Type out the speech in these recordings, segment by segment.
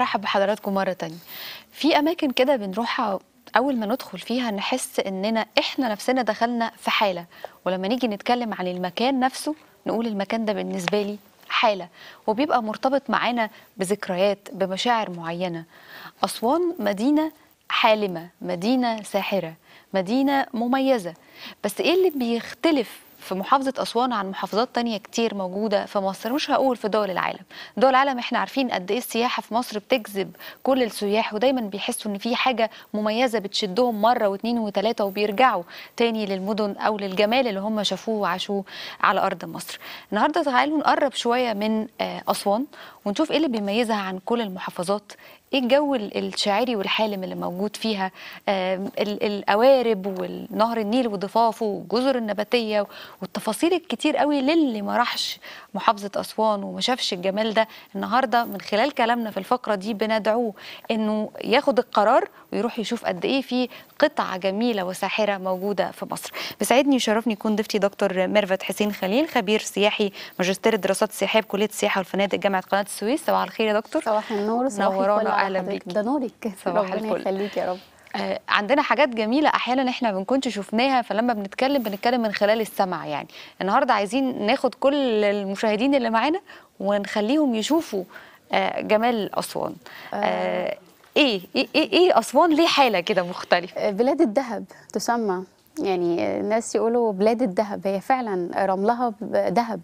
برحب بحضراتكم مرة تانية في أماكن كده بنروحها أول ما ندخل فيها نحس إننا إحنا نفسنا دخلنا في حالة ولما نيجي نتكلم عن المكان نفسه نقول المكان ده بالنسبة لي حالة وبيبقى مرتبط معانا بذكريات بمشاعر معينة أسوان مدينة حالمة مدينة ساحرة مدينة مميزة بس إيه اللي بيختلف في محافظة أسوان عن محافظات تانية كتير موجودة في مصر مش هقول في دول العالم دول العالم احنا عارفين قد ايه السياحة في مصر بتجذب كل السياح ودايما بيحسوا ان في حاجة مميزة بتشدهم مرة واثنين وثلاثة وبيرجعوا تاني للمدن او للجمال اللي هم شافوه وعاشوه على أرض مصر النهاردة تعالوا نقرب شوية من آه، أسوان ونشوف ايه اللي بيميزها عن كل المحافظات ايه الجو ال- الشاعري والحالم اللي موجود فيها آم، ال- القوارب والنهر النيل وضفافه والجزر النباتيه والتفاصيل الكتير قوي للي ما راحش محافظه اسوان وما شافش الجمال ده النهارده من خلال كلامنا في الفقره دي بندعوه انه ياخد القرار ويروح يشوف قد ايه في قطعه جميله وساحره موجوده في مصر بيسعدني ويشرفني يكون ضيفتي دكتور ميرفت حسين خليل خبير سياحي ماجستير الدراسات السياحيه بكليه السياحه والفنادق جامعه قناه السويس صباح الخير يا دكتور صباح النور صباح نورانا الفل على أهلا حضرتك. بيكي. ده نورك صباح ربنا الفل. يخليك يا رب آه، عندنا حاجات جميلة أحيانا إحنا ما بنكونش شفناها فلما بنتكلم بنتكلم من خلال السمع يعني النهاردة عايزين ناخد كل المشاهدين اللي معانا ونخليهم يشوفوا آه، جمال أسوان آه، إيه إيه إيه إيه أسوان ليه حالة كده مختلفة بلاد الذهب تسمى يعني الناس يقولوا بلاد الذهب هي فعلا رملها ب- ذهب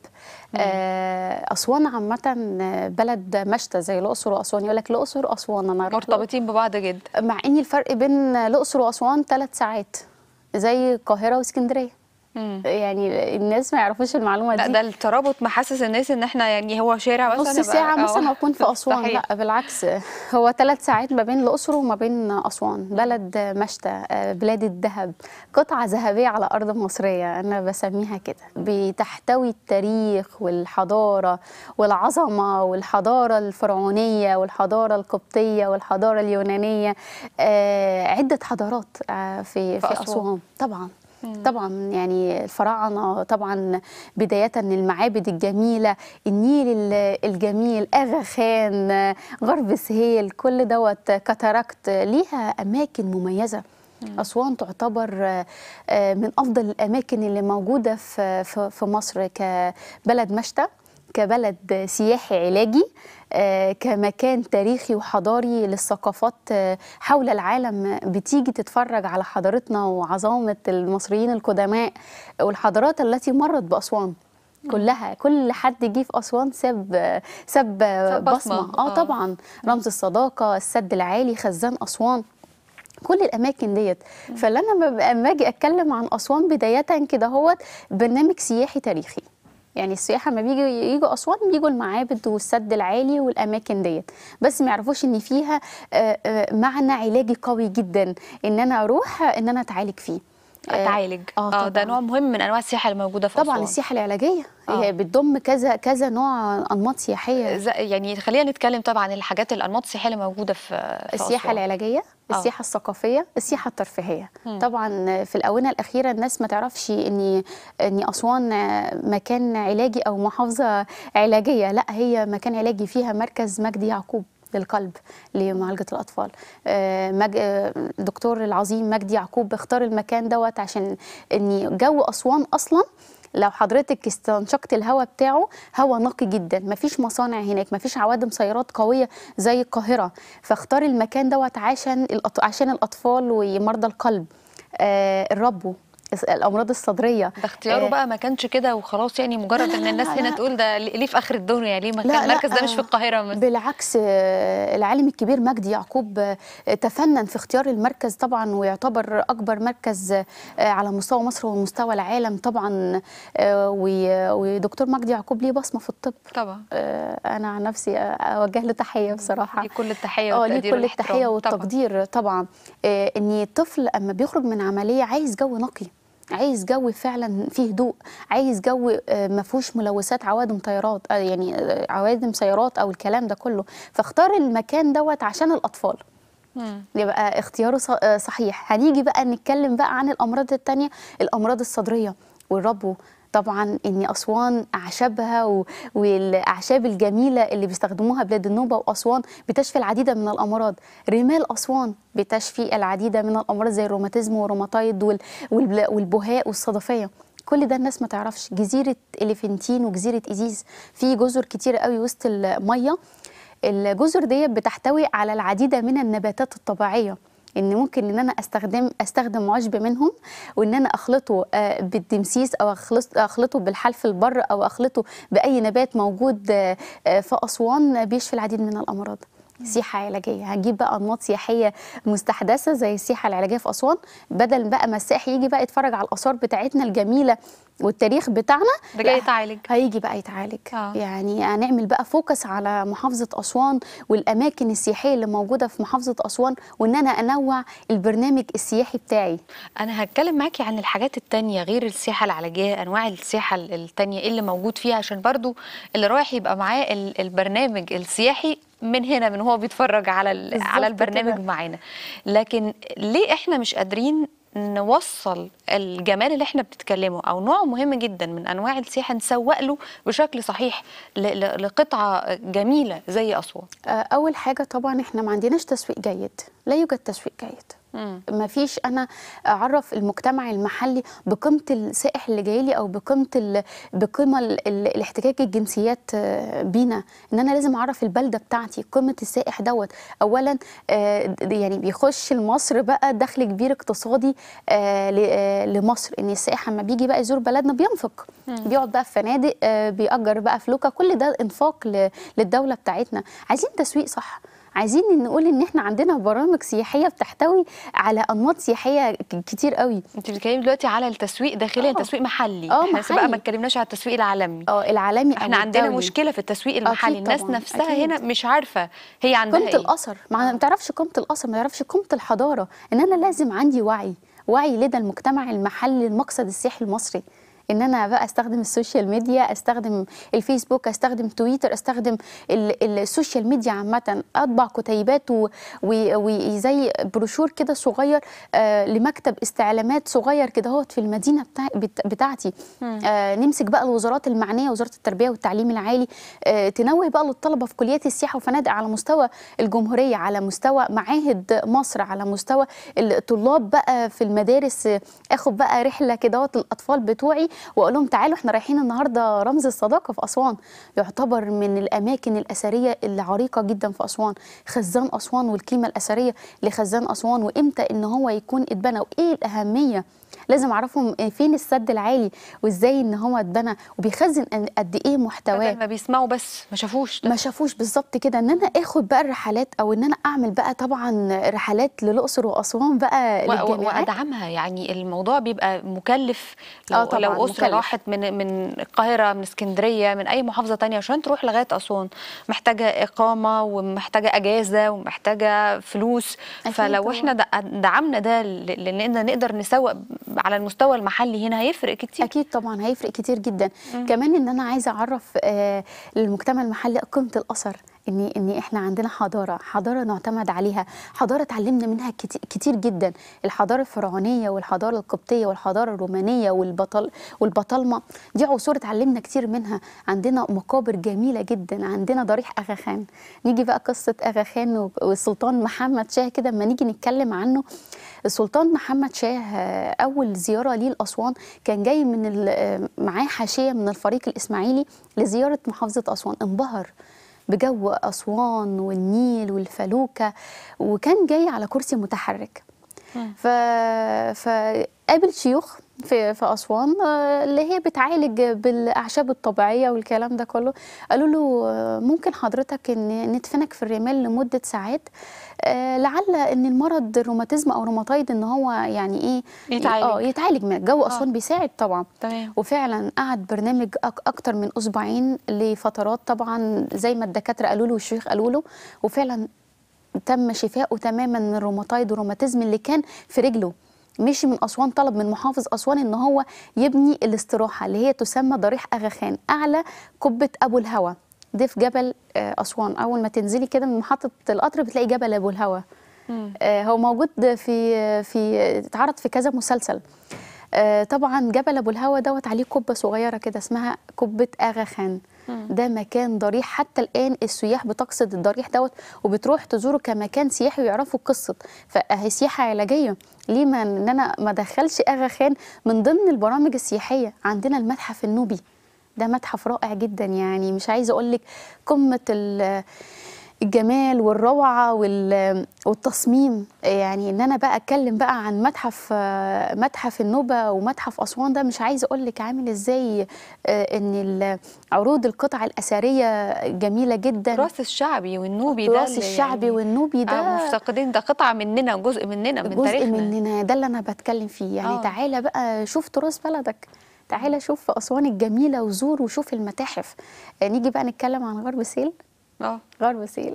آه، أسوان عامة بلد مشتى زي الأقصر وأسوان يقول لك الأقصر أسوان أنا رحت مرتبطين ببعض جدا مع إن الفرق بين الأقصر وأسوان ثلاث ساعات زي القاهرة واسكندرية مم. يعني الناس ما يعرفوش المعلومة لا دي ده الترابط محسس الناس إن إحنا يعني هو شارع نص مثلا ساعة يبقى- مثلا آه. أكون في أسوان صحيح. لا بالعكس هو ثلاث ساعات ما بين الأقصر وما بين أسوان بلد مشتى آه، بلاد الذهب قطعة ذهبية على أرض مصرية أنا بسميها كده بتحتوي التاريخ والحضارة والعظمة والحضارة الفرعونية والحضارة القبطية والحضارة اليونانية آه، عدة حضارات آه، في في في أسوان. أسوان طبعا طبعا يعني الفراعنه طبعا بدايه المعابد الجميله النيل ال- الجميل اغا خان غرب سهيل كل دوت كاتاراكت ليها اماكن مميزه أسوان تعتبر آه، آه، من أفضل الأماكن اللي موجودة في في في مصر كبلد مشتى كبلد سياحي علاجي آه، كمكان تاريخي وحضاري للثقافات آه، حول العالم بتيجي تتفرج على حضارتنا وعظامة المصريين القدماء والحضارات التي مرت بأسوان كلها كل حد جه في أسوان ساب ساب ساب بصمة. بصمة اه آه. طبعا رمز الصداقة السد العالي خزان أسوان كل الاماكن ديت فلما ببقى- اما اجي اتكلم عن اسوان بدايه كده هو برنامج سياحي تاريخي يعني السياحه لما بيجوا يجوا اسوان بيجوا المعابد والسد العالي والاماكن ديت بس ما يعرفوش ان فيها آه، آه، معنى علاجي قوي جدا ان انا اروح ان انا اتعالج فيه آه، أتعالج اه اه ده طبعاً. نوع مهم من أنواع السياحة اللي موجودة في طبعا أسوان. السياحه العلاجيه آه. هي بتضم كذا كذا نوع انماط سياحيه ز- يعني خلينا نتكلم طبعا عن الحاجات الانماط السياحيه اللي موجوده في في السياحه أسوان. العلاجيه آه. السياحه الثقافيه السياحه الترفيهيه مم. طبعا في الاونه الاخيره الناس ما تعرفش ان ان اسوان مكان علاجي او محافظه علاجيه لا هي مكان علاجي فيها مركز مجدي يعقوب للقلب لمعالجه الاطفال آه، مج... آه، الدكتور العظيم مجدي يعقوب اختار المكان دوت عشان ان جو اسوان اصلا لو حضرتك استنشقت الهواء بتاعه هواء نقي جدا مفيش مصانع هناك مفيش عوادم سيارات قويه زي القاهره فاختار المكان دوت عشان الأط... عشان الاطفال ومرضى القلب آه الربو الامراض الصدريه ده اختياره آه، بقى ما كانش كده وخلاص يعني مجرد لا، لا، ان لا، الناس لا، هنا لا. تقول ده ليه في اخر الدنيا ليه مكان لا، لا، المركز ده مش في آه، القاهره مثلا بالعكس آه، العالم الكبير مجدي يعقوب آه، تفنن في اختيار المركز طبعا ويعتبر اكبر مركز آه، على مستوى مصر ومستوى العالم طبعا آه، و- ودكتور مجدي يعقوب ليه بصمه في الطب طبعا آه، انا عن نفسي آه، اوجه له تحيه بصراحه ليه كل التحيه اه ليه والتقدير كل والاحترام. التحيه طبعاً. والتقدير طبعا آه، ان الطفل اما بيخرج من عمليه عايز جو نقي عايز جو فعلا فيه هدوء عايز جو آه، ما فيهوش ملوثات عوادم طيارات آه، يعني آه، عوادم سيارات او الكلام ده كله فاختار المكان دوت عشان الاطفال مم. يبقى اختياره ص- آه، صحيح هنيجي بقى نتكلم بقى عن الامراض التانية الامراض الصدريه والربو طبعا ان اسوان اعشابها و- والاعشاب الجميله اللي بيستخدموها بلاد النوبه واسوان بتشفي العديد من الامراض رمال اسوان بتشفي العديد من الامراض زي الروماتيزم والروماتايد وال- والبل- والبهاء والصدفيه كل ده الناس ما تعرفش جزيره اليفنتين وجزيره ايزيز في جزر كتير قوي وسط الميه الجزر دي بتحتوي على العديد من النباتات الطبيعيه ان ممكن ان انا استخدم استخدم عشب منهم وان انا اخلطه آه، بالدمسيس او أخلص- اخلطه بالحلف البر او اخلطه باي نبات موجود آه، آه، في اسوان بيشفي العديد من الامراض سياحة علاجية هنجيب بقى أنماط سياحية مستحدثة زي السياحة العلاجية في أسوان بدل بقى ما السائح يجي بقى يتفرج على الآثار بتاعتنا الجميلة والتاريخ بتاعنا ده جاي لا، يتعالج هيجي بقى يتعالج آه. يعني هنعمل بقى فوكس على محافظة أسوان والأماكن السياحية اللي موجودة في محافظة أسوان وإن أنا أنوع البرنامج السياحي بتاعي انا هتكلم معاكي عن الحاجات التانية غير السياحة العلاجية انواع السياحة ال- التانية ايه اللي موجود فيها عشان برضو اللي رايح يبقى معاه ال- البرنامج السياحي من هنا من هو بيتفرج على ال- بالظبط على البرنامج كده. معانا لكن ليه احنا مش قادرين نوصل الجمال اللي احنا بنتكلمه او نوع مهم جدا من انواع السياحه نسوق له بشكل صحيح ل- ل- لقطعه جميله زي اسوان آه، أول حاجة طبعا إحنا ما عندناش تسويق جيد لا يوجد تسويق جيد مم. ما فيش انا اعرف المجتمع المحلي بقيمه السائح اللي جاي لي او بقيمه ال- بقيمه ال- ال- الاحتكاك الجنسيات آه، بينا ان انا لازم اعرف البلده بتاعتي قيمه السائح دوت اولا آه، د- يعني بيخش لمصر بقى دخل كبير اقتصادي آه، ل- آه، لمصر ان السائح لما بيجي بقى يزور بلدنا بينفق بيقعد بقى في فنادق آه، بيأجر بقى فلوكه كل ده انفاق ل- للدوله بتاعتنا عايزين تسويق صح عايزين نقول ان احنا عندنا برامج سياحيه بتحتوي على انماط سياحيه ك- كتير قوي انت بتتكلمي دلوقتي على التسويق داخليا آه. تسويق محلي آه، احنا لسه بقى محلي. ما اتكلمناش على التسويق العالمي اه العالمي احنا أو عندنا الدولي. مشكله في التسويق المحلي أكيد الناس طبعاً، نفسها أكيد. هنا مش عارفه هي عندها قيمه ايه الاثر ما ما تعرفش قيمه الاثر ما تعرفش قيمه الحضاره ان انا لازم عندي وعي وعي لدى المجتمع المحلي المقصد السياحي المصري ان انا بقى استخدم السوشيال ميديا استخدم الفيسبوك استخدم تويتر استخدم ال- ال- السوشيال ميديا عامه اطبع كتيبات و- و- وزي بروشور كده صغير آه لمكتب استعلامات صغير كده هوت في المدينه بتاع بت- بتاعتي آه نمسك بقى الوزارات المعنيه وزاره التربيه والتعليم العالي آه تنوه بقى للطلبه في كليات السياحه وفنادق على مستوى الجمهوريه على مستوى معاهد مصر على مستوى الطلاب بقى في المدارس آه، اخد بقى رحله كده هوت للاطفال بتوعي واقول لهم تعالوا احنا رايحين النهارده رمز الصداقه في اسوان يعتبر من الاماكن الاثريه العريقه جدا في اسوان خزان اسوان والقيمه الاثريه لخزان اسوان وامتى ان هو يكون اتبنى وايه الاهميه لازم اعرفهم فين السد العالي وازاي ان هو اتبنى وبيخزن قد ايه محتواه بدل ما بيسمعوا بس ما شافوش ده ما شافوش بالظبط كده ان انا اخد بقى الرحلات او ان انا اعمل بقى طبعا رحلات للاقصر واسوان بقى و- و- للجامعات وادعمها يعني الموضوع بيبقى مكلف لو آه طبعاً، لو اسره مكلف. راحت من من القاهره من اسكندريه من اي محافظه تانية عشان تروح لغايه اسوان محتاجه اقامه ومحتاجه اجازه ومحتاجه فلوس أكيد فلو طبعاً. احنا دع- دعمنا ده ل- لان نقدر نسوق على المستوى المحلي هنا هيفرق كتير اكيد طبعا هيفرق كتير جدا كمان ان انا عايزه اعرف آه للمجتمع المحلي قيمه الاثر ان ان احنا عندنا حضاره حضاره نعتمد عليها حضاره اتعلمنا منها كتير, كتير جدا الحضاره الفرعونيه والحضاره القبطيه والحضاره الرومانيه والبطل والبطالمه دي عصور اتعلمنا كتير منها عندنا مقابر جميله جدا عندنا ضريح اغا خان نيجي بقى قصه اغا خان و- والسلطان محمد شاه كده اما نيجي نتكلم عنه السلطان محمد شاه آه، اول زياره ليه لاسوان كان جاي من ال- آه، معاه حاشيه من الفريق الاسماعيلي لزياره محافظه اسوان انبهر بجو اسوان والنيل والفلوكه وكان جاي على كرسي متحرك ف... فقابل شيوخ في في اسوان آه، اللي هي بتعالج بالاعشاب الطبيعيه والكلام ده كله قالوا له آه، ممكن حضرتك ان ندفنك في الرمال لمده ساعات آه، لعل ان المرض الروماتيزم او روماتايد ان هو يعني ايه يتعالج. اه يتعالج من جو اسوان بيساعد طبعا تمام وفعلا قعد برنامج أك اكتر من اسبوعين لفترات طبعا زي ما الدكاتره قالوا له والشيوخ قالوا له وفعلا تم شفائه تماما من الروماتايد والروماتيزم اللي كان في رجله مشي من اسوان طلب من محافظ اسوان ان هو يبني الاستراحه اللي هي تسمى ضريح اغا خان اعلى قبه ابو الهوى ده في جبل آه، اسوان اول ما تنزلي كده من محطه القطر بتلاقي جبل ابو الهوى مم. آه، هو موجود في في اتعرض في كذا مسلسل آه، طبعا جبل ابو الهوى دوت عليه قبه صغيره كده اسمها قبه اغا خان مم. ده مكان ضريح حتى الان السياح بتقصد الضريح دوت وبتروح تزوره كمكان سياحي ويعرفوا قصه فهي سياحه علاجيه ليه ما ان انا ما ادخلش اغا خان من ضمن البرامج السياحيه عندنا المتحف النوبي ده متحف رائع جدا يعني مش عايزه اقول لك قمه ال- الجمال والروعه وال- والتصميم يعني ان انا بقى اتكلم بقى عن متحف آه، متحف النوبه ومتحف اسوان ده مش عايزه اقول لك عامل ازاي آه، ان ال- عروض القطع الاثريه جميله جدا التراث الشعبي والنوبي ده التراث اللي الشعبي يعني والنوبي ده آه مفتقدين ده قطعه مننا وجزء مننا من جزء تاريخنا مننا ده اللي انا بتكلم فيه يعني آه. آه. تعالى بقى شوف تراث بلدك تعالى شوف اسوان الجميله وزور وشوف المتاحف آه، نيجي بقى نتكلم عن غرب سيل اه غرب سيل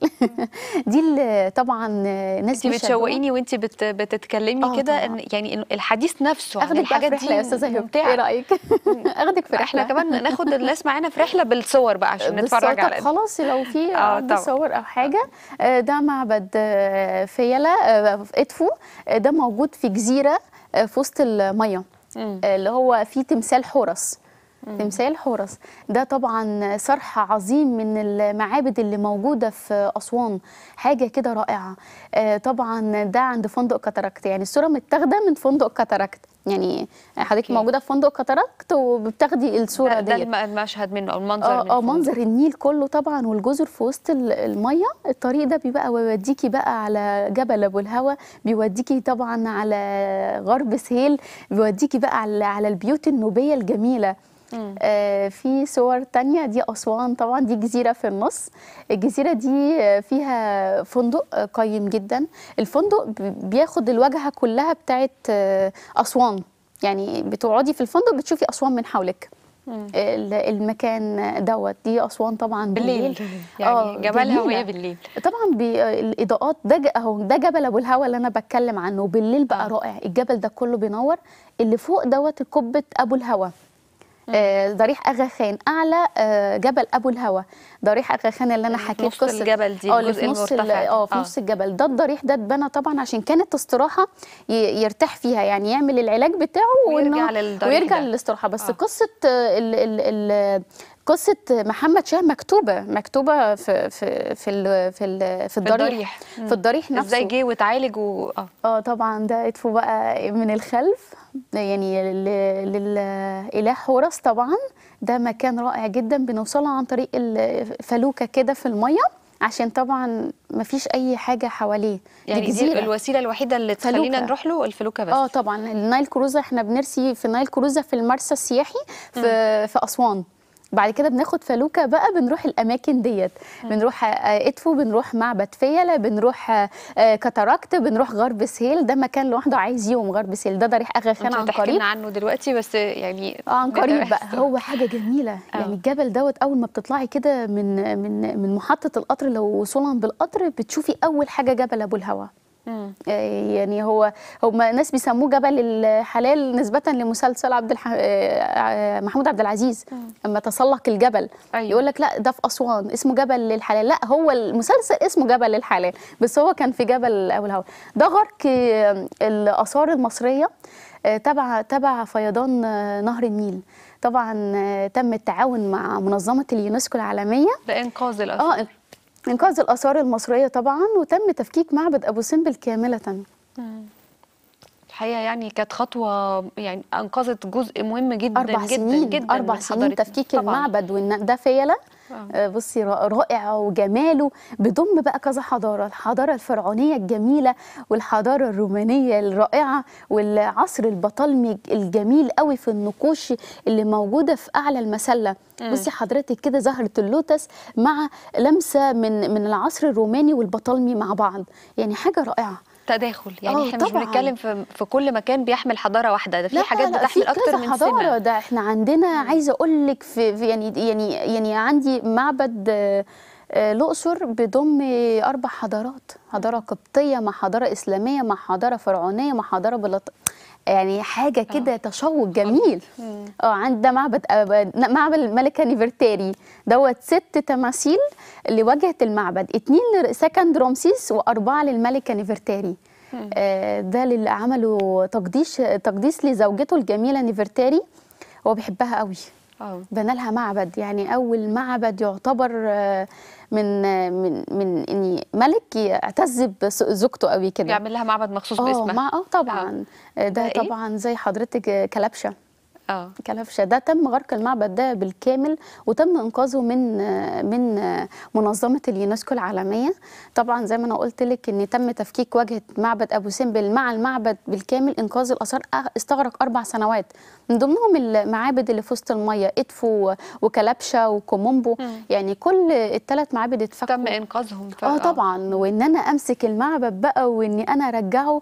دي اللي طبعا آه، ناس انت بيشبهوها. بتشوقيني وانت بت بتتكلمي آه كده طبعاً. إن- يعني إن الحديث نفسه عن اخدك بقى في الحاجات رحله يا دي استاذه هبه ايه ممتعه رايك اخدك في رحله احنا كمان ناخد الناس معانا في رحله بالصور بقى عشان بالصور. نتفرج طب على خلاص لو في آه، عندي طبعاً. صور او حاجه آه، ده معبد آه، فيلة آه، في ادفو آه، ده موجود في جزيره آه، في وسط الميه مم. آه، اللي هو فيه تمثال حورس تمثال حورس ده طبعا صرح عظيم من المعابد اللي موجوده في اسوان حاجه كده رائعه آه، طبعا ده عند فندق كاتاراكت يعني الصوره متاخده من فندق كاتاراكت يعني حضرتك أوكي. موجوده في فندق كاتاراكت وبتاخدي الصوره ده, ده ديت الم- المشهد منه او المنظر اه من اه فوق. منظر النيل كله طبعا والجزر في وسط ال- الميه الطريق ده بيبقى بيوديكي بقى على جبل ابو الهوى بيوديكي طبعا على غرب سهيل بيوديكي بقى على على البيوت النوبيه الجميله مم. آه في صور تانية دي أسوان طبعا دي جزيرة في النص الجزيرة دي آه، فيها فندق آه، قيم جدا الفندق ب- بياخد الواجهة كلها بتاعت آه، أسوان يعني بتقعدي في الفندق بتشوفي أسوان من حولك مم. ال- المكان دوت دي اسوان طبعا بالليل, بالليل يعني آه، جمالها جميلة. وهي بالليل طبعا بي الاضاءات ده ج- اهو ده جبل ابو الهوى اللي انا بتكلم عنه بالليل بقى آه. آه. رائع الجبل ده كله بينور اللي فوق دوت قبه ابو الهوى آه ضريح اغا خان اعلى آه جبل ابو الهوى ضريح اغا خان اللي انا اللي في حكيت نص قصه الجبل دي، اه اللي الجزء في نص ال- المرتفع ده. اه في آه. نص الجبل ده الضريح ده اتبنى طبعا عشان كانت استراحه ي- يرتاح فيها يعني يعمل العلاج بتاعه ويرجع وإنه- للضريح ويرجع ده. للاستراحه بس آه. قصه آه، ال ال ال قصه محمد شاه مكتوبه مكتوبه في في في ال- في, ال- في الضريح الضريح. مم. في الضريح نفسه ازاي جه واتعالج و اه اه طبعا ده ادفو بقى من الخلف يعني لل- للاله حورس طبعا ده مكان رائع جدا بنوصله عن طريق الفلوكه كده في الميه عشان طبعا ما فيش اي حاجه حواليه يعني دي جزيرة. الوسيله الوحيده اللي تخلينا فلوكة. نروح له الفلوكه بس اه طبعا النايل كروزر احنا بنرسي في النايل كروزر في المرسى السياحي في في اسوان بعد كده بناخد فلوكه بقى بنروح الاماكن ديت بنروح آه، ادفو بنروح معبد فيلة بنروح آه، آه، كاتاراكت بنروح غرب سهيل ده مكان لوحده عايز يوم غرب سهيل ده ضريح اغا خان انت عن هتحكي قريب لنا عنه دلوقتي بس يعني اه عن نقدر قريب بقى نحس- هو حاجه جميله آه. يعني الجبل دوت اول ما بتطلعي كده من من من محطه القطر لو وصولا بالقطر بتشوفي اول حاجه جبل ابو الهوى مم. آه، يعني هو هم ناس بيسموه جبل الحلال نسبة لمسلسل عبد الح... آه، آه، محمود عبد العزيز لما تسلق الجبل أيوة. يقول لك لا ده في أسوان اسمه جبل للحلال لا هو المسلسل اسمه جبل للحلال بس هو كان في جبل أبو الهوى ده غرق آه، الآثار المصرية آه، تبع تبع فيضان آه، نهر النيل طبعا آه، تم التعاون مع منظمة اليونسكو العالمية لانقاذ الاثار اه انقاذ الاثار المصريه طبعا وتم تفكيك معبد ابو سمبل كامله الحقيقه يعني كانت خطوه يعني انقذت جزء مهم جدا اربع جدا سنين جدا اربع من سنين حضارتنا. تفكيك طبعاً. المعبد وان ده فيله آه. آه، بصي را- رائع وجماله بضم بقى كذا حضاره الحضاره الفرعونيه الجميله والحضاره الرومانيه الرائعه والعصر البطالمي الجميل قوي في النقوش اللي موجوده في اعلى المسله بصي حضرتك كده زهره اللوتس مع لمسه من من العصر الروماني والبطالمي مع بعض يعني حاجه رائعه تداخل يعني آه، احنا مش طبعاً. بنتكلم في في كل مكان بيحمل حضاره واحده ده في لا حاجات لا بتحمل في اكتر كذا من حضاره سنه ده احنا عندنا عايزه اقول لك في في- يعني يعني يعني عندي معبد آه، آه، الاقصر بيضم اربع حضارات حضاره قبطيه مع حضاره اسلاميه مع حضاره فرعونيه مع حضاره بلط يعني حاجه كده تشوق جميل اه عند ده معبد آه، معبد الملكه نيفرتاري دوت ست تماثيل لواجهه المعبد اتنين لسكند رمسيس واربعه للملكه نيفرتاري آه، ده اللي عمله تقديس تقديس لزوجته الجميله نيفرتاري هو بيحبها قوي اه بنى لها معبد يعني اول معبد يعتبر آه، من آه، من من اني ملك يعتز بزوجته قوي كده بيعمل لها معبد مخصوص اه باسمها مع اه طبعا آه، ده ده إيه؟ طبعا زي حضرتك آه، كلبشه اه كلبشه ده تم غرق المعبد ده بالكامل وتم انقاذه من من منظمه اليونسكو العالميه طبعا زي ما انا قلت لك ان تم تفكيك واجهه معبد ابو سمبل مع المعبد بالكامل انقاذ الاثار أ- استغرق اربع سنوات من ضمنهم المعابد اللي في وسط الميه ادفو وكلبشه وكومومبو مم. يعني كل الثلاث معابد اتفكوا تم انقاذهم ف- اه طبعا وان انا امسك المعبد بقى واني انا ارجعه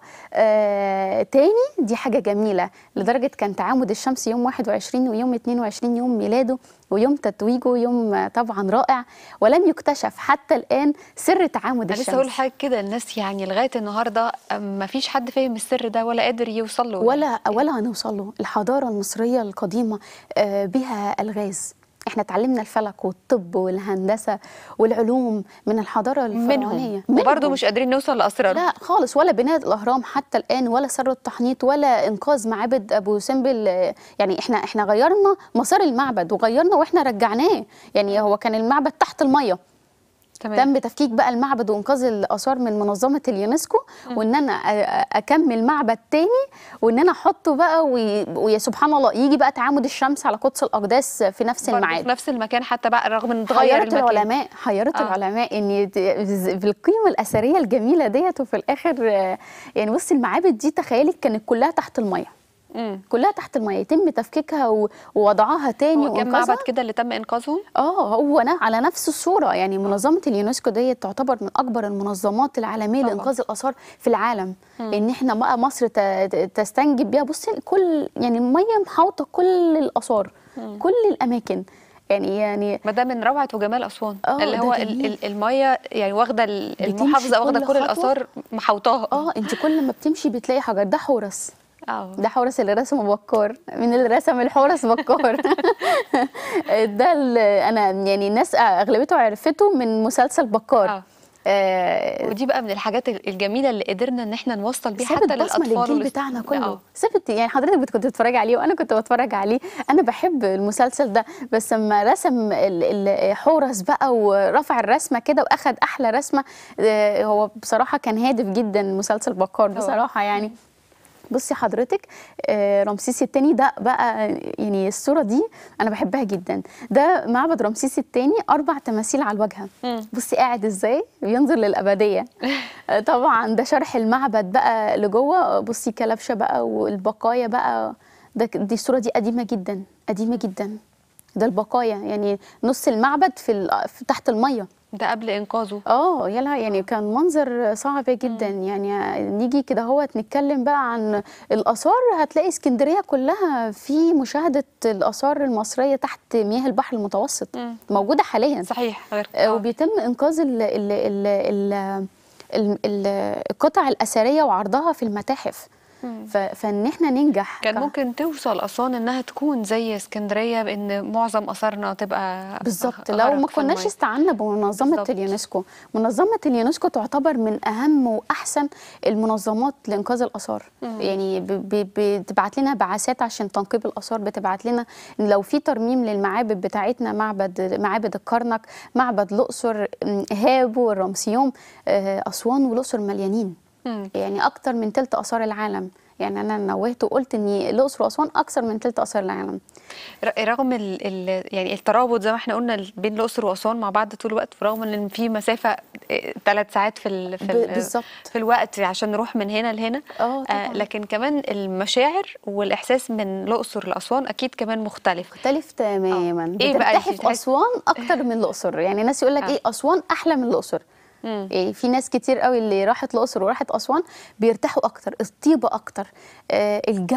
آه تاني دي حاجه جميله لدرجه كان تعامد الشمس يوم 21 ويوم 22 يوم ميلاده ويوم تتويجه يوم آه، طبعا رائع ولم يكتشف حتى الان سر تعامد انا لسه هقول الشمس حاجه كده الناس يعني لغايه النهارده ما فيش حد فاهم السر ده ولا قادر يوصل له ولا ولا هنوصل له الحضاره المصريه القديمه آه، بها الغاز احنا اتعلمنا الفلك والطب والهندسه والعلوم من الحضاره الفرعونيه منهم وبرضه منهم. مش قادرين نوصل لاسرار لا خالص ولا بناء الاهرام حتى الان ولا سر التحنيط ولا انقاذ معابد ابو سمبل آه، يعني احنا احنا غيرنا مسار المعبد وغيرنا واحنا رجعناه يعني هو كان المعبد تحت الميه تمام تم تفكيك بقى المعبد وانقاذ الاثار من منظمه اليونسكو وان انا أ- أ- اكمل معبد تاني وان انا احطه بقى وي- ويا سبحان الله يجي بقى تعامد الشمس على قدس الاقداس في نفس برضه الميعاد في نفس المكان حتى بقى رغم ان اتغير حيرت المكان العلماء حيرت آه. آه. العلماء ان يت- بالقيمه الاثريه الجميله ديت وفي الاخر آه، يعني بصي المعابد دي تخيلي كانت كلها تحت الميه امم كلها تحت الميه يتم تفكيكها و- ووضعها تاني هو كان وانقاذها معبد كده اللي تم انقاذهم اه هو أنا على نفس الصوره يعني منظمه اليونسكو ديت تعتبر من اكبر المنظمات العالميه طبعاً. لانقاذ الاثار في العالم ان احنا بقى مصر ت- ت- تستنجد بيها بصي كل يعني الميه محاوطه كل الاثار كل الاماكن يعني يعني ما ده من روعه وجمال اسوان آه، اللي ده هو ال- جميل. ال- الميه يعني واخده ال- بتمشي المحافظه واخده كل كل خطوة. الاثار محوطاها اه انت كل ما بتمشي بتلاقي حجر ده حورس اه ده حورس اللي رسمه بكار من اللي رسم الحورس بكار ده اللي انا يعني الناس اغلبيته عرفته من مسلسل بكار آه. آه ودي بقى من الحاجات ال- الجميله اللي قدرنا ان احنا نوصل بيها سابت حتى بصمه للاطفال للجيل والاس- بتاعنا كله آه. سابت يعني حضرتك بت- كنت بتتفرجي عليه وانا كنت بتفرج عليه انا بحب المسلسل ده بس لما رسم ال- ال- حورس بقى ورفع الرسمه كده واخد احلى رسمه آه، هو بصراحه كان هادف جدا مسلسل بكار طبعاً. بصراحه يعني بصي حضرتك آه، رمسيس الثاني ده بقى يعني الصوره دي انا بحبها جدا ده معبد رمسيس الثاني اربع تماثيل على الواجهه مم. بصي قاعد ازاي بينظر للابديه آه، طبعا ده شرح المعبد بقى لجوه بصي كلبشه بقى والبقايا بقى ده ك- دي الصوره دي قديمه جدا قديمه جدا ده البقايا يعني نص المعبد في, ال- في تحت الميه ده قبل انقاذه اه يلا يعني كان منظر صعب جدا يعني نيجي كده هو نتكلم بقى عن الاثار هتلاقي اسكندريه كلها في مشاهده الاثار المصريه تحت مياه البحر المتوسط مم. موجوده حاليا صحيح غير آه، آه. وبيتم انقاذ ال ال ال ال ال- ال- القطع الاثريه وعرضها في المتاحف مم. ف- فان احنا ننجح كان ك- ممكن توصل اسوان انها تكون زي اسكندريه بان معظم اثارنا تبقى بالظبط غرق لو ما في كناش المية. استعنا بمنظمه بالظبط. اليونسكو منظمه اليونسكو تعتبر من اهم واحسن المنظمات لانقاذ الاثار مم. يعني ب- ب- بتبعت لنا بعثات عشان تنقيب الاثار بتبعت لنا لو في ترميم للمعابد بتاعتنا معبد معابد الكرنك معبد الاقصر م، هابو الرمسيوم آه، اسوان والاقصر مليانين مم. يعني اكتر من تلت اثار العالم يعني انا نوهت وقلت ان الاقصر واسوان اكثر من تلت اثار العالم ر- رغم ال ال يعني الترابط زي ما احنا قلنا ال- بين الاقصر واسوان مع بعض طول الوقت رغم ان في مسافه ثلاث ساعات في ال في, ب- ال بالظبط. في الوقت عشان نروح من هنا لهنا اه طبعا لكن كمان المشاعر والاحساس من الاقصر لاسوان اكيد كمان مختلف مختلف تماما إيه بقى بترتاحي أنتي في بتحسي- اسوان اكتر من الاقصر يعني الناس يقول لك آه. ايه اسوان احلى من الاقصر مم. إيه في ناس كتير قوي اللي راحت الاقصر وراحت اسوان بيرتاحوا اكتر الطيبه اكتر آه الجو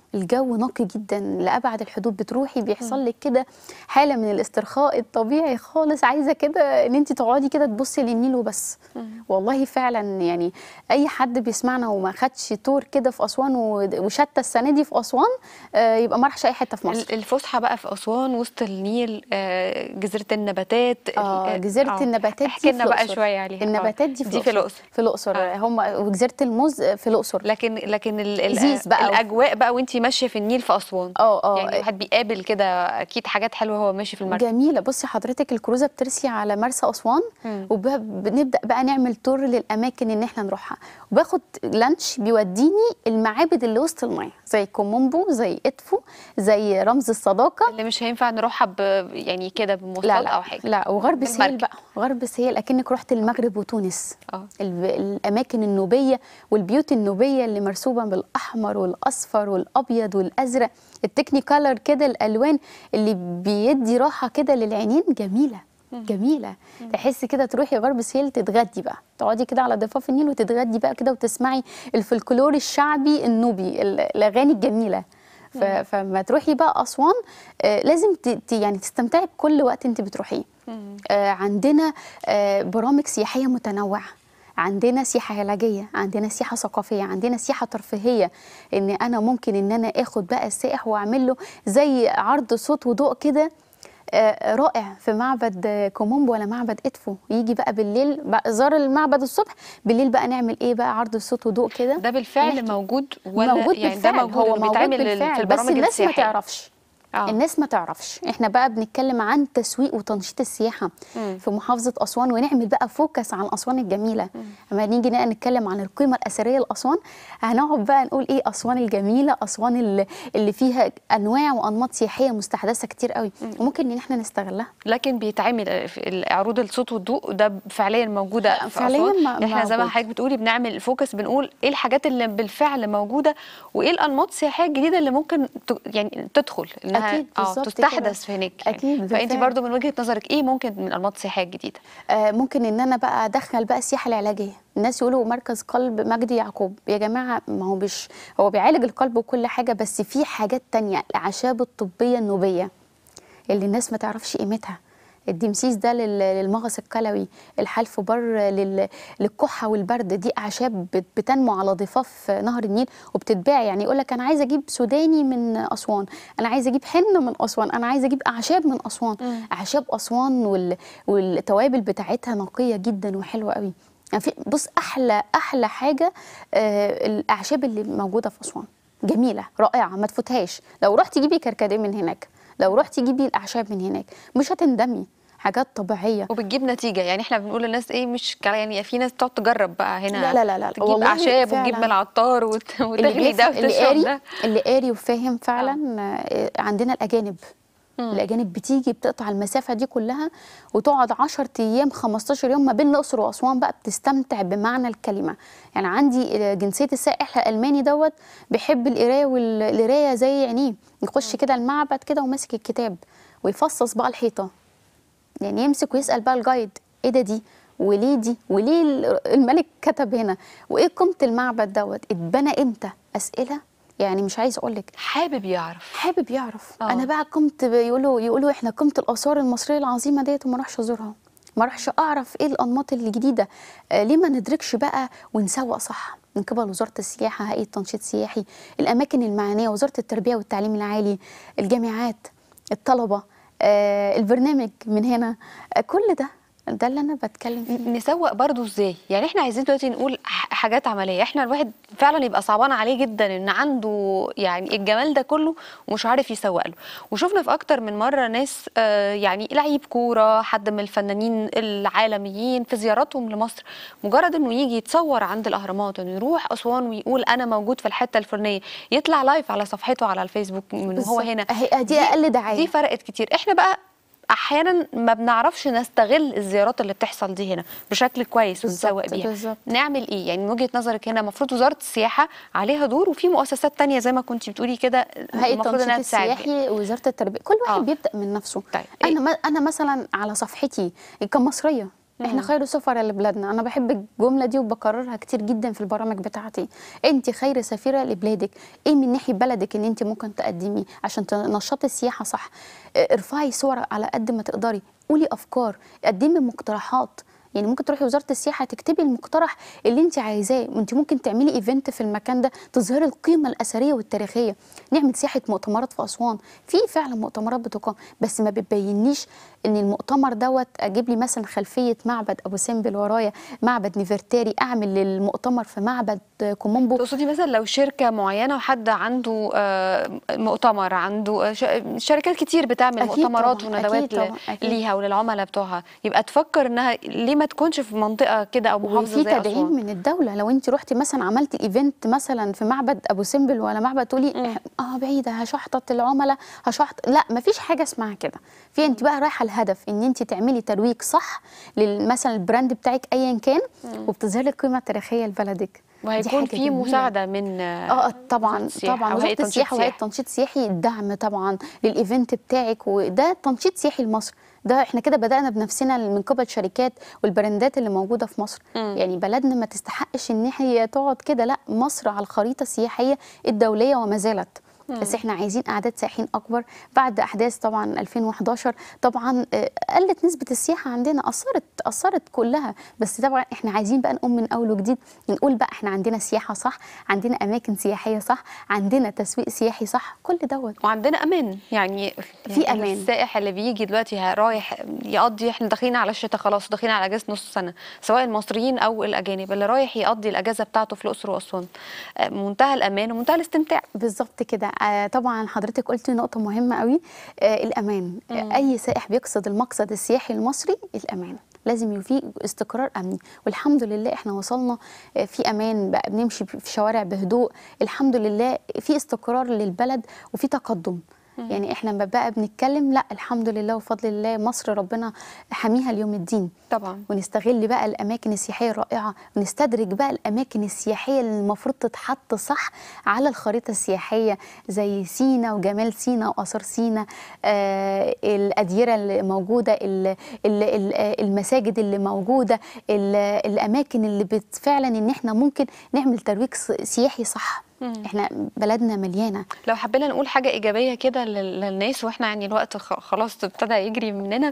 الجو نقي جدا لابعد الحدود بتروحي بيحصل لك كده حاله من الاسترخاء الطبيعي خالص عايزه كده ان انت تقعدي كده تبصي للنيل وبس والله فعلا يعني اي حد بيسمعنا وما خدش تور كده في اسوان و- وشتى السنه دي في اسوان آه، يبقى ما راحش اي حته في مصر ال- الفسحه بقى في اسوان وسط النيل آه، جزيره النباتات اه ال- جزيره آه، النباتات احكي دي لنا في بقى الأقصر. شويه عليها آه. النباتات دي في دي في الاقصر في الاقصر آه. هم وجزيره الموز في الاقصر لكن لكن ال ال زيز بقى. الاجواء بقى وانتي ماشيه في النيل في اسوان اه اه يعني الواحد بيقابل كده اكيد حاجات حلوه وهو ماشي في المركب جميله بصي حضرتك الكروزه بترسي على مرسى اسوان مم. وبنبدا بقى نعمل تور للاماكن اللي احنا نروحها وباخد لانش بيوديني المعابد اللي وسط الميه زي كومومبو زي ادفو زي رمز الصداقه اللي مش هينفع نروحها ب يعني كده بمواصلات لا لا او حاجه لا وغرب سهيل بالمركب. بقى غرب سهيل اكنك رحت المغرب وتونس اه الب- الاماكن النوبيه والبيوت النوبيه اللي مرسومه بالاحمر والاصفر والابيض والازرق التكني كولر كده الالوان اللي بيدي راحه كده للعينين جميله جميله تحس كده تروحي غرب سهيل تتغدي بقى تقعدي كده على ضفاف النيل وتتغدي بقى كده وتسمعي الفلكلور الشعبي النوبي ال- الاغاني الجميله ف- فما تروحي بقى اسوان آه، لازم ت- ت- يعني تستمتعي بكل وقت انت بتروحيه آه، عندنا آه، برامج سياحيه متنوعه عندنا سياحه علاجيه عندنا سياحه ثقافيه عندنا سياحه ترفيهيه ان انا ممكن ان انا اخد بقى السائح واعمل له زي عرض صوت وضوء كده آه، رائع في معبد آه، كومومبو ولا معبد ادفو يجي بقى بالليل بقى زار المعبد الصبح بالليل بقى نعمل ايه بقى عرض صوت وضوء كده ده بالفعل نحكي. موجود ولا موجود يعني بالفعل ده موجود هو إنه موجود بيتعمل بالفعل في بس البرامج الناس ما السياحية. تعرفش آه. الناس ما تعرفش احنا بقى بنتكلم عن تسويق وتنشيط السياحه مم. في محافظه اسوان ونعمل بقى فوكس عن اسوان الجميله اما نيجي بقى نتكلم عن القيمه الاثريه لاسوان هنقعد بقى نقول ايه اسوان الجميله اسوان اللي, اللي فيها انواع وانماط سياحيه مستحدثه كتير قوي وممكن ان احنا نستغلها لكن بيتعمل في عروض الصوت والضوء ده فعليا موجوده في فعلياً أسوان. م- احنا زي ما موجود. حضرتك بتقولي بنعمل فوكس بنقول ايه الحاجات اللي بالفعل موجوده وايه الانماط السياحيه الجديده اللي ممكن ت... يعني تدخل انها أكيد، اه بالظبط تستحدث كده. هناك يعني. أكيد، فانت بالفعل. برضو من وجهه نظرك ايه ممكن من الانماط السياحيه الجديده آه، ممكن ان انا بقى ادخل بقى السياحه العلاجيه الناس يقولوا مركز قلب مجدي يعقوب يا جماعه ما هو مش هو بيعالج القلب وكل حاجه بس في حاجات تانية الاعشاب الطبيه النوبيه اللي الناس ما تعرفش قيمتها الدمسيس ده لل- للمغص الكلوي الحلف بر لل- للكحه والبرد دي اعشاب بت- بتنمو على ضفاف نهر النيل وبتتباع يعني يقول لك انا عايزه اجيب سوداني من اسوان انا عايزه اجيب حنه من اسوان انا عايزه اجيب اعشاب من اسوان مم. اعشاب اسوان وال... والتوابل بتاعتها نقيه جدا وحلوه قوي يعني في بص احلى احلى حاجه آه الاعشاب اللي موجوده في اسوان جميله رائعه ما تفوتهاش لو رحتي جيبي كركديه من هناك لو رحتي جيبي الاعشاب من هناك مش هتندمي حاجات طبيعيه وبتجيب نتيجه يعني احنا بنقول للناس ايه مش كلا- يعني في ناس تقعد تجرب بقى هنا لا لا لا لا، تجيب والله اعشاب وتجيب فعلا. من العطار وت... وتغلي ده بيف- اللي وتشرب قاري ده اللي قاري وفاهم فعلا آه. عندنا الاجانب مم. الاجانب بتيجي بتقطع المسافه دي كلها وتقعد 10 ايام 15 يوم ما بين الاقصر واسوان بقى بتستمتع بمعنى الكلمه يعني عندي آه، جنسيه السائح الالماني دوت بيحب القرايه والقرايه زي عينيه يخش كده المعبد كده وماسك الكتاب ويفصص بقى الحيطه يعني يمسك ويسال بقى الجايد ايه ده دي وليه دي وليه ال- الملك كتب هنا وايه قيمه المعبد دوت اتبنى امتى اسئله يعني مش عايز اقول لك حابب يعرف حابب يعرف آه. أوه. انا بقى قمت يقولوا يقولوا احنا قيمه الاثار المصريه العظيمه ديت وما اروحش ازورها ما اروحش اعرف ايه الانماط الجديده آه ليه ما ندركش بقى ونسوق صح من قبل وزاره السياحه هيئه تنشيط سياحي الاماكن المعنيه وزاره التربيه والتعليم العالي الجامعات الطلبه آه البرنامج من هنا آه كل ده ده اللي انا بتكلم فيه نسوق برضو ازاي يعني احنا عايزين دلوقتي نقول ح- حاجات عمليه احنا الواحد فعلا يبقى صعبان عليه جدا ان عنده يعني الجمال ده كله ومش عارف يسوق له وشفنا في اكتر من مره ناس آه، يعني لعيب كوره حد من الفنانين العالميين في زياراتهم لمصر مجرد انه يجي يتصور عند الاهرامات انه يروح اسوان ويقول انا موجود في الحته الفلانيه يطلع لايف على صفحته على الفيسبوك من وهو بالظبط. هنا أهي- دي اقل دعايه دي فرقت كتير احنا بقى احيانا ما بنعرفش نستغل الزيارات اللي بتحصل دي هنا بشكل كويس ونسوق بالظبط، بيها بالظبط. نعمل ايه يعني من وجهه نظرك هنا المفروض وزاره السياحه عليها دور وفي مؤسسات تانية زي ما كنت بتقولي كده هيئه المفروض التنشيط انها تساعد السياحي وزاره التربيه كل واحد آه. بيبدا من نفسه طيب، انا ما انا مثلا على صفحتي كمصريه احنا خير سفراء لبلادنا انا بحب الجمله دي وبكررها كتير جدا في البرامج بتاعتي انت خير سفيره لبلادك ايه من ناحيه بلدك ان انت ممكن تقدميه عشان تنشطي السياحه صح اه، ارفعي صور على قد ما تقدري قولي افكار قدمي مقترحات يعني ممكن تروحي وزاره السياحه تكتبي المقترح اللي انت عايزاه وانت ممكن تعملي ايفنت في المكان ده تظهري القيمه الاثريه والتاريخيه نعمل سياحه مؤتمرات في اسوان في فعلا مؤتمرات بتقام بس ما بتبينيش ان المؤتمر دوت اجيب لي مثلا خلفيه معبد ابو سمبل ورايا معبد نفرتاري اعمل للمؤتمر في معبد كومومبو تقصدي مثلا لو شركه معينه وحد عنده آه، مؤتمر عنده آه، ش- شركات كتير بتعمل أكيد مؤتمرات طبعاً، وندوات أكيد طبعاً، أكيد. ليها وللعملاء بتوعها يبقى تفكر انها ليه ما تكونش في منطقه كده او محافظه وفي زي تدعيم اسوان من الدوله لو انت رحتي مثلا عملتي ايفنت مثلا في معبد ابو سمبل ولا معبد تقولي اه بعيده هشحطط العملاء هشحط لا ما فيش حاجه اسمها كده في انت بقى رايحه الهدف ان انت تعملي ترويج صح لل- مثلا البراند بتاعك ايا كان وبتظهري القيمه التاريخيه لبلدك دي وهيكون حاجة في جميلة. مساعده من اه طبعا السياحة طبعا أو هيئة وزاره تنشيط السياحه وهيئه سياحي. تنشيط سياحي الدعم طبعا للايفنت بتاعك وده تنشيط سياحي لمصر ده احنا كده بدانا بنفسنا من قبل شركات والبراندات اللي موجوده في مصر يعني بلدنا ما تستحقش ان هي تقعد كده لا مصر على الخريطه السياحيه الدوليه وما زالت بس احنا عايزين اعداد سائحين اكبر بعد احداث طبعا 2011 طبعا آه، قلت نسبه السياحه عندنا اثرت اثرت كلها بس طبعا احنا عايزين بقى نقوم من اول وجديد نقول بقى احنا عندنا سياحه صح عندنا اماكن سياحيه صح عندنا تسويق سياحي صح كل دوت وعندنا امان يعني في يعني أمان. السائح اللي بيجي دلوقتي ه- رايح يقضي احنا داخلين على الشتاء خلاص داخلين على اجازه نص سنه سواء المصريين او الاجانب اللي رايح يقضي الاجازه بتاعته في الاقصر واسوان آه، منتهى الامان ومنتهى الاستمتاع بالظبط كده آه طبعا حضرتك قلتي نقطة مهمة قوي آه الأمان آه أي سائح بيقصد المقصد السياحي المصري الأمان لازم يبقى فيه استقرار أمني والحمد لله احنا وصلنا آه في أمان بقى بنمشي في شوارع بهدوء الحمد لله في استقرار للبلد وفي تقدم يعني احنا لما بقى بنتكلم لا الحمد لله وفضل الله مصر ربنا حميها اليوم الدين طبعا ونستغل بقى الاماكن السياحيه الرائعه ونستدرج بقى الاماكن السياحيه اللي المفروض تتحط صح على الخريطه السياحيه زي سينا وجمال سينا واثار سينا آه الاديره اللي موجوده ال ال ال المساجد اللي موجوده ال الاماكن اللي بت فعلا ان احنا ممكن نعمل ترويج س- سياحي صح احنا بلدنا مليانه لو حبينا نقول حاجه ايجابيه كده لل- للناس واحنا يعني الوقت خ- خلاص ابتدى يجري مننا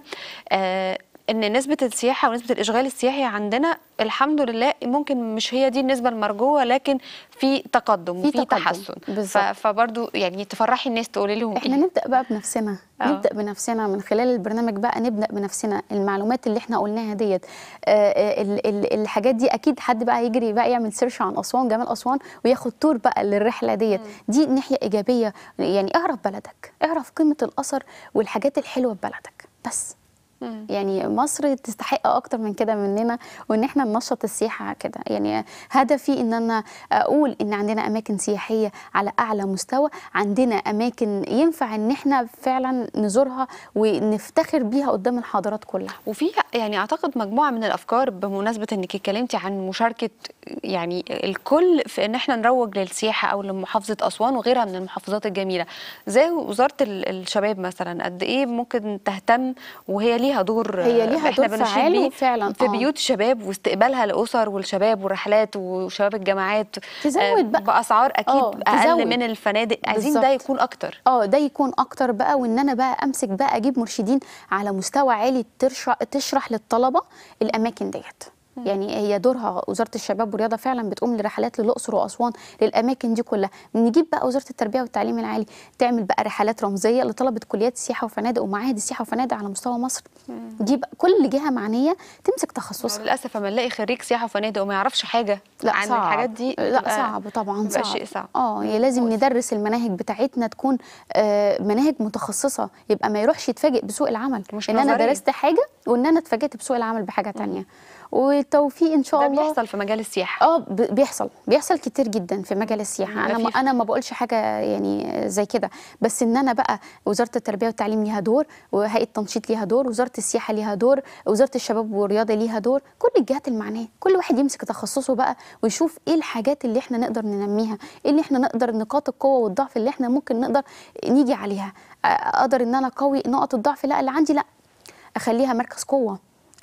آه ان نسبه السياحه ونسبه الاشغال السياحي عندنا الحمد لله ممكن مش هي دي النسبه المرجوه لكن في تقدم في وفي تقدم، تحسن ف- بالظبط. فبرضو يعني تفرحي الناس تقولي لهم احنا إيه؟ نبدا بقى بنفسنا آه. نبدا بنفسنا من خلال البرنامج بقى نبدا بنفسنا المعلومات اللي احنا قلناها ديت آه، آه، ال- ال- الحاجات دي اكيد حد بقى يجري بقى يعمل سيرش عن اسوان جمال اسوان وياخد تور بقى للرحله ديت دي ناحيه ايجابيه يعني اعرف بلدك اعرف قيمه الاثر والحاجات الحلوه في بلدك بس مم. يعني مصر تستحق اكتر من كده مننا وان احنا ننشط السياحه كده يعني هدفي ان انا اقول ان عندنا اماكن سياحيه على اعلى مستوى عندنا اماكن ينفع ان احنا فعلا نزورها ونفتخر بيها قدام الحضارات كلها وفي يعني اعتقد مجموعه من الافكار بمناسبه انك اتكلمتي عن مشاركه يعني الكل في ان احنا نروج للسياحه او لمحافظه اسوان وغيرها من المحافظات الجميله زي وزاره ال- الشباب مثلا قد ايه ممكن تهتم وهي ليها دور هي ليها احنا دور بنشيد فعال بيه وفعلاً، في آه. بيوت الشباب واستقبالها الاسر والشباب والرحلات وشباب الجامعات تزود آه، بقى. باسعار اكيد آه، اقل تزود. من الفنادق عايزين ده بالظبط. يكون اكتر اه ده يكون اكتر بقى وان انا بقى امسك بقى اجيب مرشدين على مستوى عالي تشرح تشرح للطلبه الاماكن ديت يعني هي دورها وزاره الشباب والرياضه فعلا بتقوم لرحلات للاقصر واسوان للاماكن دي كلها نجيب بقى وزاره التربيه والتعليم العالي تعمل بقى رحلات رمزيه لطلبه كليات السياحه وفنادق ومعاهد السياحه وفنادق على مستوى مصر دي بقى كل جهه معنيه تمسك تخصصها للاسف اما نلاقي خريج سياحه وفنادق وما يعرفش حاجه لا عن صعب. الحاجات دي لا بتبقى- صعب طبعا بيبقى صعب شيء صعب اه هي لازم مؤسف. ندرس المناهج بتاعتنا تكون آه مناهج متخصصه يبقى ما يروحش يتفاجئ بسوق العمل مش ان انا نظرية. درست حاجه وان انا اتفاجئت بسوق العمل بحاجه تانية والتوفيق ان شاء ده الله بيحصل في مجال السياحه اه ب- بيحصل بيحصل كتير جدا في مجال السياحه انا ما لفيف. انا ما بقولش حاجه يعني زي كده بس ان انا بقى وزاره التربيه والتعليم ليها دور وهيئه التنشيط ليها دور وزاره السياحه ليها دور وزاره الشباب والرياضه ليها دور كل الجهات المعنيه كل واحد يمسك تخصصه بقى ويشوف ايه الحاجات اللي احنا نقدر ننميها ايه اللي احنا نقدر نقاط القوه والضعف اللي احنا ممكن نقدر نيجي عليها آه، اقدر ان انا اقوي نقط الضعف لا اللي عندي لا اخليها مركز قوه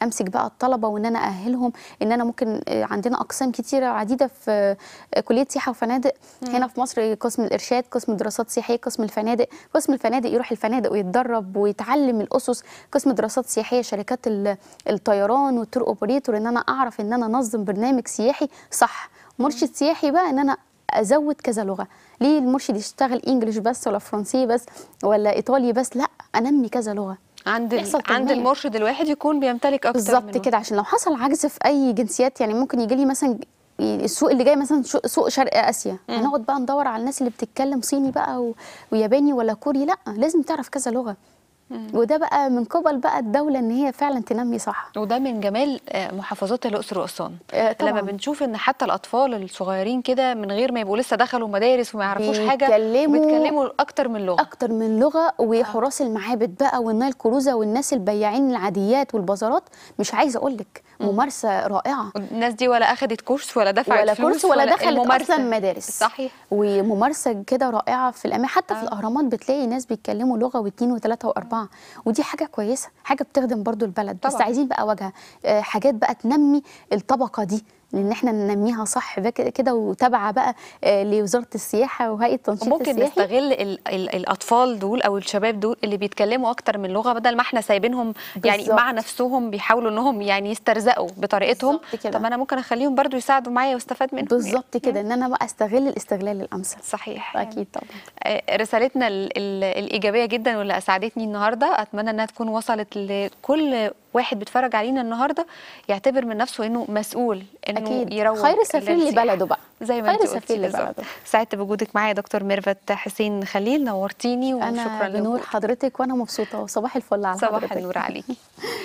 امسك بقى الطلبه وان انا اهلهم ان انا ممكن آه، عندنا اقسام كتيره عديده في آه، كليه سياحه وفنادق هنا في مصر قسم الارشاد قسم دراسات سياحيه قسم الفنادق قسم الفنادق يروح الفنادق ويتدرب ويتعلم الاسس قسم دراسات سياحيه شركات ال- الطيران والتور اوبريتور ان انا اعرف ان انا انظم برنامج سياحي صح مرشد سياحي بقى ان انا ازود كذا لغه ليه المرشد يشتغل انجليش بس ولا فرنسي بس ولا ايطالي بس لا انمي كذا لغه عند ال... يحصل عند تنمية. المرشد الواحد يكون بيمتلك اكتر بالظبط من كده عشان لو حصل عجز في اي جنسيات يعني ممكن يجي لي مثلا السوق اللي جاي مثلا شو- سوق شرق اسيا هنقعد بقى ندور على الناس اللي بتتكلم صيني بقى و... وياباني ولا كوري لا لازم تعرف كذا لغه وده بقى من قبل بقى الدوله ان هي فعلا تنمي صح وده من جمال آه، محافظات الاقصر واسوان آه، طبعاً. لما بنشوف ان حتى الاطفال الصغيرين كده من غير ما يبقوا لسه دخلوا مدارس وما يعرفوش حاجه بيتكلموا بيتكلموا اكتر من لغه اكتر من لغه وحراس المعابد بقى والنايل كروزه والناس البياعين العاديات والبازارات مش عايزه اقول لك ممارسه رائعه الناس دي ولا اخدت كورس ولا دفعت ولا فلوس كورس ولا دخلت الممارسة. اصلا مدارس صحيح وممارسه كده رائعه في الاماكن حتى في آه. الاهرامات بتلاقي ناس بيتكلموا لغه واثنين وثلاثه واربعه ودي حاجه كويسه حاجه بتخدم برضو البلد بس طبعاً. عايزين بقى واجهه آه، حاجات بقى تنمي الطبقه دي لان احنا ننميها صح بقى كده وتابعه بقى آه، لوزاره السياحه وهيئه التنشيط وممكن السياحي نستغل ال ال الاطفال دول او الشباب دول اللي بيتكلموا اكتر من لغه بدل ما احنا سايبينهم يعني بالظبط. مع نفسهم بيحاولوا انهم يعني يسترزقوا بطريقتهم بالظبط كده. طب انا ممكن اخليهم برضو يساعدوا معايا واستفاد منهم بالظبط كده ان انا بقى استغل الاستغلال الامثل صحيح اكيد طبعا آه، رسالتنا ال ال الايجابيه جدا واللي اسعدتني النهارده اتمنى انها تكون وصلت لكل واحد بيتفرج علينا النهارده يعتبر من نفسه انه مسؤول انه اكيد يروج خير سفير للسياحة. لبلده بقى زي ما خير انت سفير قلتي بالظبط لبلده. سعدت بوجودك معايا يا دكتور ميرفت حسين خليل نورتيني وشكرا انا بنور لوجودك. حضرتك وانا مبسوطه وصباح الفل على صباح حضرتك النور عليكي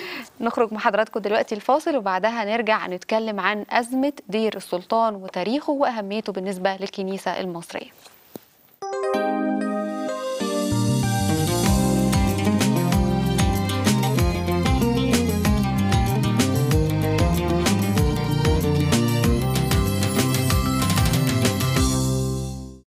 نخرج مع حضراتكم دلوقتي الفاصل وبعدها نرجع نتكلم عن أزمة دير السلطان وتاريخه وأهميته بالنسبة للكنيسة المصرية